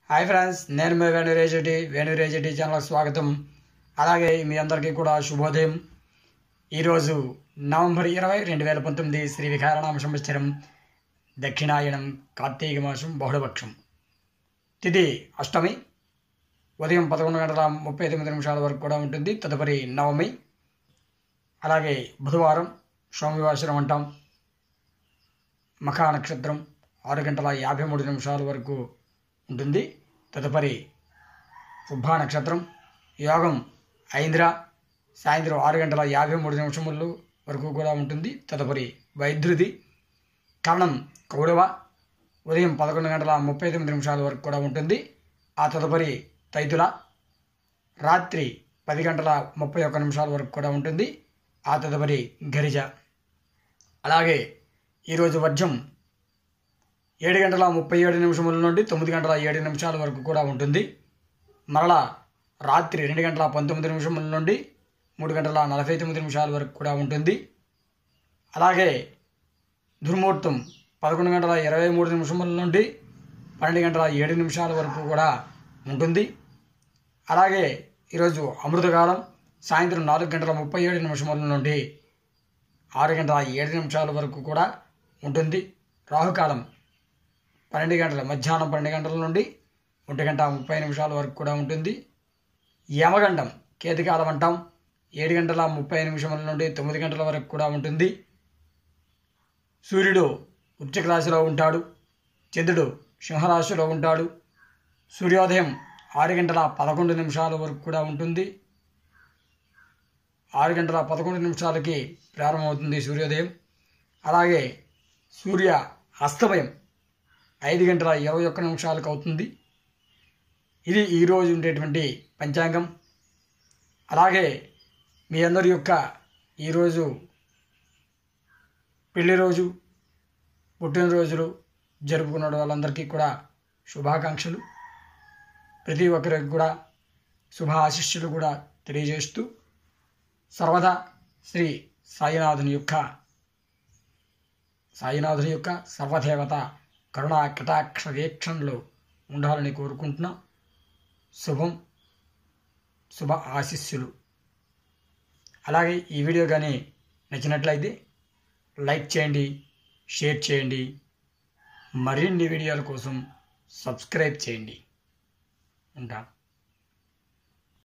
hi friends నేను మీ వేణురేజటి వేణురేజటి channel స్వాగతం అలాగే మీ అందరికీ కూడా శుభోదయం ఈరోజు నవంబర్ ఇరవై రెండు వేల పంతొమ్మిది శ్రీ వికారనామ సంవత్సరం దక్షిణాయనం కార్తీక మాసం బహుళపక్షం తిథి అష్టమి ఉదయం పదకొండు గంటల ముప్పై తొమ్మిది నిమిషాల వరకు కూడా ఉంటుంది తదుపరి నవమి అలాగే బుధవారం సోమవాసరం అంటాం మఖా నక్షత్రం ఆరు గంటల యాభై మూడు నిమిషాల వరకు ఉంటుంది తదుపరి శుభ నక్షత్రం యోగం ఐంద్ర సాయంత్రం ఆరు గంటల యాభై మూడు నిమిషముల వరకు కూడా ఉంటుంది తదుపరి వైద్యుది కరణం కౌడవ ఉదయం పదకొండు గంటల ముప్పై తొమ్మిది నిమిషాల వరకు కూడా ఉంటుంది ఆ తదుపరి తైతుల రాత్రి పది గంటల ముప్పై ఒక్క నిమిషాల వరకు కూడా ఉంటుంది ఆ తదుపరి గరిజ అలాగే ఈరోజు వర్జం ఏడు గంటల ముప్పై ఏడు నిమిషముల నుండి తొమ్మిది గంటల ఏడు నిమిషాల వరకు కూడా ఉంటుంది మరలా రాత్రి రెండు గంటల పంతొమ్మిది నిమిషముల నుండి మూడు గంటల నలభై తొమ్మిది నిమిషాల వరకు కూడా ఉంటుంది అలాగే దుర్ముహూర్తం పదకొండు గంటల ఇరవై మూడు నిమిషముల నుండి పన్నెండు గంటల ఏడు నిమిషాల వరకు కూడా ఉంటుంది అలాగే ఈరోజు అమృతకాలం సాయంత్రం నాలుగు గంటల ముప్పై ఏడు నిమిషముల నుండి ఆరు గంటల ఏడు నిమిషాల వరకు కూడా ఉంటుంది రాహుకాలం పన్నెండు గంటల మధ్యాహ్నం పన్నెండు గంటల నుండి ఒంటి గంట ముప్పై నిమిషాల వరకు కూడా ఉంటుంది యమగండం కేతికాలం అంటాం ఏడు గంటల ముప్పై నిమిషముల నుండి తొమ్మిది గంటల వరకు కూడా ఉంటుంది సూర్యుడు వృశ్చిక రాశిలో ఉంటాడు చంద్రుడు సింహరాశిలో ఉంటాడు సూర్యోదయం ఆరు గంటల పదకొండు నిమిషాల వరకు కూడా ఉంటుంది ఆరు గంటల పదకొండు నిమిషాలకి ప్రారంభమవుతుంది సూర్యోదయం అలాగే సూర్య అస్తమయం ఐదు గంటల ఇరవై ఒక్క నిమిషాలకు అవుతుంది ఇది ఈరోజు ఉండేటువంటి పంచాంగం అలాగే మీ అందరి యొక్క ఈరోజు పెళ్లి రోజు పుట్టినరోజులు జరుపుకున్న వాళ్ళందరికీ కూడా శుభాకాంక్షలు ప్రతి ఒక్కరికి కూడా శుభ ఆశిష్యులు కూడా తెలియజేస్తూ సర్వదా శ్రీ సాయినాథుని యొక్క సాయినాథుని యొక్క సర్వదేవత కరుణా కటాక్ష వీక్షణలో ఉండాలని కోరుకుంటున్నాం శుభం శుభ ఆశిస్సులు అలాగే ఈ వీడియో కానీ నచ్చినట్లయితే లైక్ చేయండి షేర్ చేయండి మరిన్ని వీడియోల కోసం సబ్స్క్రైబ్ చేయండి ఉంటాను